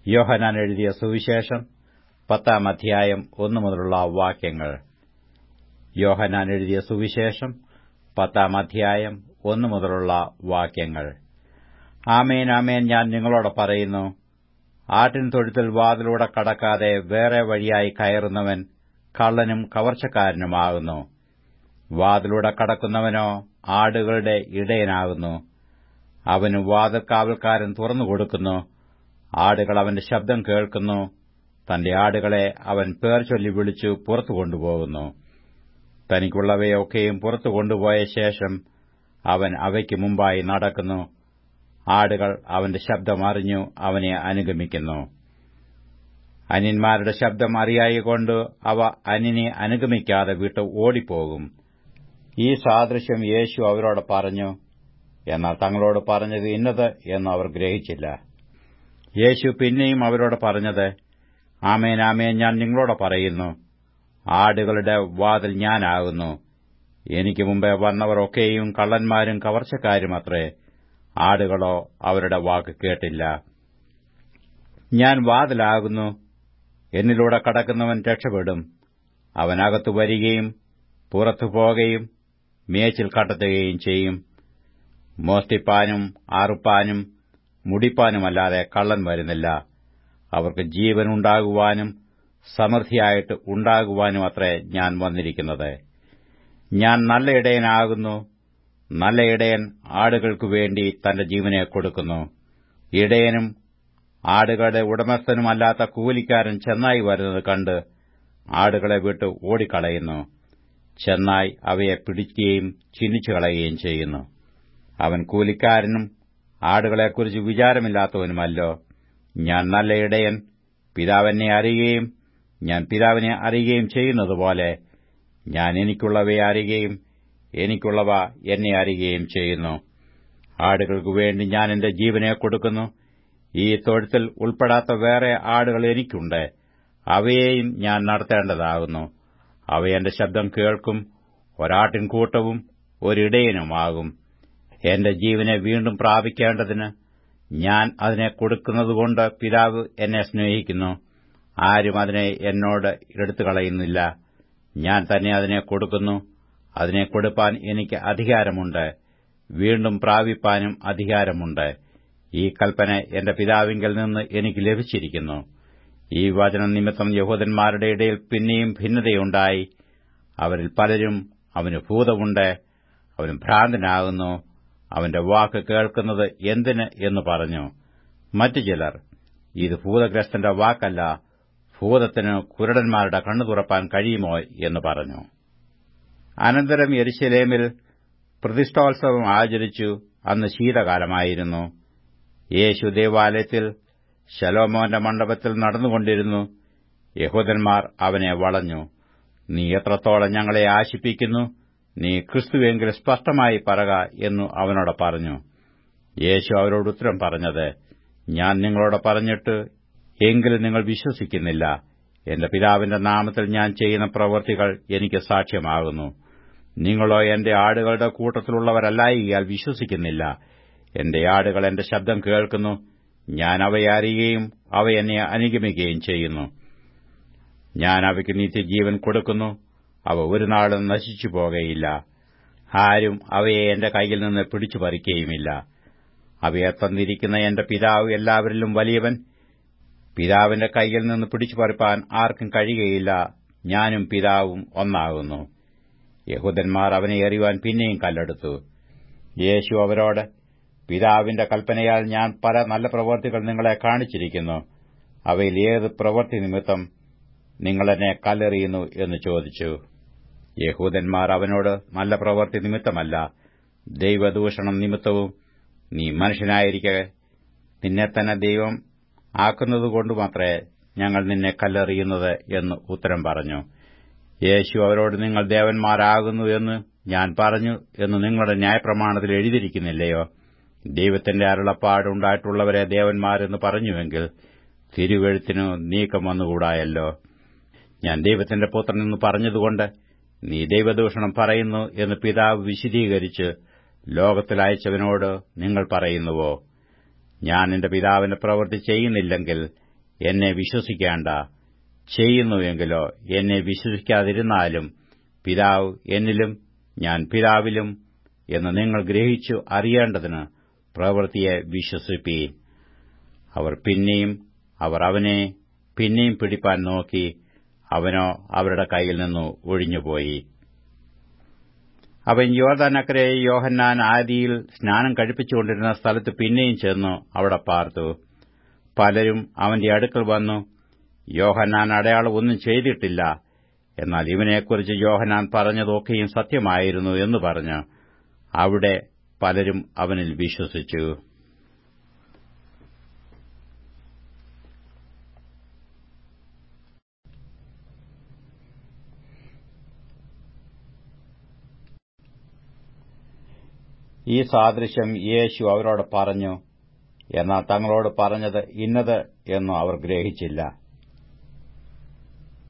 യോഹനാൻ എഴുതിയ സുവിശേഷം പത്താം അധ്യായം ഒന്നു മുതലുള്ള വാക്യങ്ങൾ യോഹനാൻ എഴുതിയ സുവിശേഷം പത്താം അധ്യായം ഒന്നു മുതലുള്ള വാക്യങ്ങൾ ആമേൻ ആമേൻ ഞാൻ നിങ്ങളോട് പറയുന്നു ആട്ടിൻ തൊഴുത്തിൽ വാതിലൂടെ കടക്കാതെ വേറെ വഴിയായി കയറുന്നവൻ കള്ളനും കവർച്ചക്കാരനുമാകുന്നു വാതിലൂടെ കടക്കുന്നവനോ ആടുകളുടെ ഇടയനാകുന്നു അവന് വാതിൽ കാവൽക്കാരൻ തുറന്നുകൊടുക്കുന്നു ആടുകൾ അവന്റെ ശബ്ദം കേൾക്കുന്നു തന്റെ ആടുകളെ അവൻ പേർ ചൊല്ലി വിളിച്ചു പുറത്തു കൊണ്ടുപോകുന്നു തനിക്കുള്ളവയൊക്കെയും പുറത്തു കൊണ്ടുപോയ ശേഷം അവൻ അവയ്ക്ക് മുമ്പായി നടക്കുന്നു ആടുകൾ അവന്റെ ശബ്ദം അറിഞ്ഞു അവനെ അനുഗമിക്കുന്നു അന്യന്മാരുടെ ശബ്ദം അറിയായികൊണ്ട് അവ അന്യനെ അനുഗമിക്കാതെ വിട്ട് ഓടിപ്പോകും ഈ സാദൃശ്യം യേശു അവരോട് പറഞ്ഞു എന്നാൽ തങ്ങളോട് പറഞ്ഞത് ഇന്നത് എന്ന് അവർ ഗ്രഹിച്ചില്ല യേശു പിന്നെയും അവരോട് പറഞ്ഞത് ആമേൻ ആമേൻ ഞാൻ നിങ്ങളോട് പറയുന്നു ആടുകളുടെ വാതിൽ ഞാനാകുന്നു എനിക്ക് മുമ്പേ വന്നവർ ഒക്കെയും കള്ളന്മാരും കവർച്ചക്കാരുമത്രേ ആടുകളോ അവരുടെ വാക്ക് കേട്ടില്ല ഞാൻ വാതിലാകുന്നു എന്നിലൂടെ കടക്കുന്നവൻ രക്ഷപ്പെടും അവനകത്തു വരികയും പുറത്തു പോകുകയും മേച്ചിൽ കണ്ടെത്തുകയും ചെയ്യും മോഷ്ടിപ്പാനും ആറുപ്പാനും മുടിപ്പാനുമല്ലാതെ കള്ളൻ വരുന്നില്ല അവർക്ക് ജീവൻ ഉണ്ടാകുവാനും സമൃദ്ധിയായിട്ട് ഉണ്ടാകുവാനും അത്രേ ഞാൻ വന്നിരിക്കുന്നത് ഞാൻ നല്ല ഇടയനാകുന്നു നല്ല ഇടയൻ ആടുകൾക്കു വേണ്ടി തന്റെ ജീവനെ കൊടുക്കുന്നു ഇടയനും ആടുകളുടെ ഉടമസ്ഥനുമല്ലാത്ത കൂലിക്കാരൻ ചെന്നായി വരുന്നത് കണ്ട് ആടുകളെ വിട്ട് ഓടിക്കളയുന്നു ചെന്നായി അവയെ പിടിക്കുകയും ചിന്നിച്ചു കളയുകയും ചെയ്യുന്നു അവൻ കൂലിക്കാരനും ആടുകളെക്കുറിച്ച് വിചാരമില്ലാത്തവനുമല്ലോ ഞാൻ നല്ല ഇടയൻ പിതാവെന്നെ അറിയുകയും ഞാൻ പിതാവിനെ അറിയുകയും ചെയ്യുന്നതുപോലെ ഞാൻ എനിക്കുള്ളവയെ അറിയുകയും എനിക്കുള്ളവ എന്നെ അറിയുകയും ചെയ്യുന്നു ആടുകൾക്കു വേണ്ടി ഞാൻ എന്റെ ജീവനെ കൊടുക്കുന്നു ഈ തൊഴുത്തിൽ ഉൾപ്പെടാത്ത വേറെ ആടുകൾ എനിക്കുണ്ട് അവയെയും ഞാൻ നടത്തേണ്ടതാകുന്നു അവ എന്റെ ശബ്ദം കേൾക്കും ഒരാട്ടിൻകൂട്ടവും ഒരിടയനുമാകും എന്റെ ജീവനെ വീണ്ടും പ്രാപിക്കേണ്ടതിന് ഞാൻ അതിനെ കൊടുക്കുന്നതുകൊണ്ട് പിതാവ് എന്നെ സ്നേഹിക്കുന്നു ആരും അതിനെ എന്നോട് എടുത്തുകളയുന്നില്ല ഞാൻ തന്നെ അതിനെ കൊടുക്കുന്നു അതിനെ കൊടുപ്പാൻ എനിക്ക് അധികാരമുണ്ട് വീണ്ടും പ്രാപിപ്പാനും അധികാരമുണ്ട് ഈ കൽപ്പന എന്റെ പിതാവിങ്കിൽ നിന്ന് എനിക്ക് ലഭിച്ചിരിക്കുന്നു ഈ വചനം നിമിത്തം യഹൂദന്മാരുടെ ഇടയിൽ പിന്നെയും ഭിന്നതയുണ്ടായി അവരിൽ പലരും അവന് ഭൂതമുണ്ട് അവന് ഭ്രാന്തനാകുന്നു അവന്റെ വാക്ക് കേൾക്കുന്നത് എന്തിന് എന്ന് പറഞ്ഞു മറ്റു ചിലർ ഇത് ഭൂതഗ്രസ്തന്റെ വാക്കല്ല ഭൂതത്തിന് കുരുടന്മാരുടെ കണ്ണു തുറപ്പാൻ കഴിയുമോ എന്ന് പറഞ്ഞു അനന്തരം യെരുശലേമിൽ പ്രതിഷ്ഠോത്സവം ആചരിച്ചു അന്ന് ശീതകാലമായിരുന്നു യേശു ദേവാലയത്തിൽ ശലോമോന്റെ മണ്ഡപത്തിൽ നടന്നുകൊണ്ടിരുന്നു യഹൂദന്മാർ അവനെ വളഞ്ഞു നീ എത്രത്തോളം ഞങ്ങളെ ആശിപ്പിക്കുന്നു നീ ക്രിസ്തുവെങ്കിൽ സ്പഷ്ടമായി പറക എന്നു അവനോട് പറഞ്ഞു യേശു അവരോട് ഉത്തരം പറഞ്ഞത് ഞാൻ നിങ്ങളോട് പറഞ്ഞിട്ട് എങ്കിലും നിങ്ങൾ വിശ്വസിക്കുന്നില്ല എന്റെ പിതാവിന്റെ നാമത്തിൽ ഞാൻ ചെയ്യുന്ന പ്രവൃത്തികൾ എനിക്ക് സാക്ഷ്യമാകുന്നു നിങ്ങളോ എന്റെ ആടുകളുടെ കൂട്ടത്തിലുള്ളവരല്ലായികയാൽ വിശ്വസിക്കുന്നില്ല എന്റെ ആടുകൾ എന്റെ ശബ്ദം കേൾക്കുന്നു ഞാൻ അവയെ അറിയുകയും അവ എന്നെ അനുഗമിക്കുകയും ചെയ്യുന്നു ഞാൻ അവയ്ക്ക് നിത്യജീവൻ കൊടുക്കുന്നു അവ ഒരു നാളും നശിച്ചു പോകയില്ല ആരും അവയെ എന്റെ കൈയിൽ നിന്ന് പിടിച്ചു പറിക്കുകയുമില്ല അവയെ തന്നിരിക്കുന്ന എന്റെ പിതാവ് എല്ലാവരിലും വലിയവൻ പിതാവിന്റെ കൈയിൽ നിന്ന് പിടിച്ചു പറിപ്പാൻ ആർക്കും കഴിയുകയില്ല ഞാനും പിതാവും ഒന്നാകുന്നു യഹൂദന്മാർ അവനെ എറിയുവാൻ പിന്നെയും കല്ലെടുത്തു യേശു അവരോട് പിതാവിന്റെ കൽപ്പനയാൽ ഞാൻ പല നല്ല പ്രവൃത്തികൾ നിങ്ങളെ കാണിച്ചിരിക്കുന്നു അവയിൽ ഏത് പ്രവൃത്തി നിമിത്തം നിങ്ങളെന്നെ കല്ലെറിയുന്നു എന്ന് ചോദിച്ചു യഹൂദന്മാർ അവനോട് നല്ല പ്രവൃത്തി നിമിത്തമല്ല ദൈവദൂഷണം നിമിത്തവും നീ മനുഷ്യനായിരിക്കെ നിന്നെ തന്നെ ദൈവം ആക്കുന്നതുകൊണ്ടുമാത്രേ ഞങ്ങൾ നിന്നെ കല്ലെറിയുന്നത് എന്ന് ഉത്തരം പറഞ്ഞു യേശു അവരോട് നിങ്ങൾ ദേവന്മാരാകുന്നു എന്ന് ഞാൻ പറഞ്ഞു എന്ന് നിങ്ങളുടെ ന്യായപ്രമാണത്തിൽ എഴുതിയിരിക്കുന്നില്ലയോ ദൈവത്തിന്റെ അരുളപ്പാടുണ്ടായിട്ടുള്ളവരെ ദേവന്മാരെന്ന് പറഞ്ഞുവെങ്കിൽ തിരുവെഴുത്തിനു നീക്കം വന്നുകൂടായല്ലോ ഞാൻ ദൈവത്തിന്റെ പുത്രൻ എന്ന് പറഞ്ഞതുകൊണ്ട് നീ ദൈവദൂഷണം പറയുന്നു എന്ന് പിതാവ് വിശദീകരിച്ച് ലോകത്തിൽ അയച്ചവനോട് നിങ്ങൾ പറയുന്നുവോ ഞാൻ എന്റെ പിതാവിന്റെ പ്രവൃത്തി ചെയ്യുന്നില്ലെങ്കിൽ എന്നെ വിശ്വസിക്കേണ്ട ചെയ്യുന്നുവെങ്കിലോ എന്നെ വിശ്വസിക്കാതിരുന്നാലും പിതാവ് എന്നിലും ഞാൻ പിതാവിലും എന്ന് നിങ്ങൾ ഗ്രഹിച്ചു അറിയേണ്ടതിന് പ്രവൃത്തിയെ വിശ്വസിപ്പീൻ അവർ പിന്നെയും അവർ അവനെ പിന്നെയും പിടിപ്പാൻ നോക്കി അവനോ അവരുടെ കയ്യിൽ നിന്നു ഒഴിഞ്ഞുപോയി അവൻ യോർദാനക്കരെ യോഹന്നാൻ ആദിയിൽ സ്നാനം കഴിപ്പിച്ചുകൊണ്ടിരുന്ന സ്ഥലത്ത് പിന്നെയും ചെന്നു അവിടെ പാർത്തു പലരും അവന്റെ അടുക്കൽ വന്നു യോഹന്നാൻ അടയാളം ഒന്നും ചെയ്തിട്ടില്ല എന്നാൽ ഇവനെക്കുറിച്ച് യോഹന്നാൻ പറഞ്ഞതൊക്കെയും സത്യമായിരുന്നു എന്ന് പറഞ്ഞ് അവിടെ പലരും അവനിൽ വിശ്വസിച്ചു ഈ സാദൃശ്യം യേശു അവരോട് പറഞ്ഞു എന്നാൽ തങ്ങളോട് പറഞ്ഞത് ഇന്നത് എന്നു അവർ ഗ്രഹിച്ചില്ല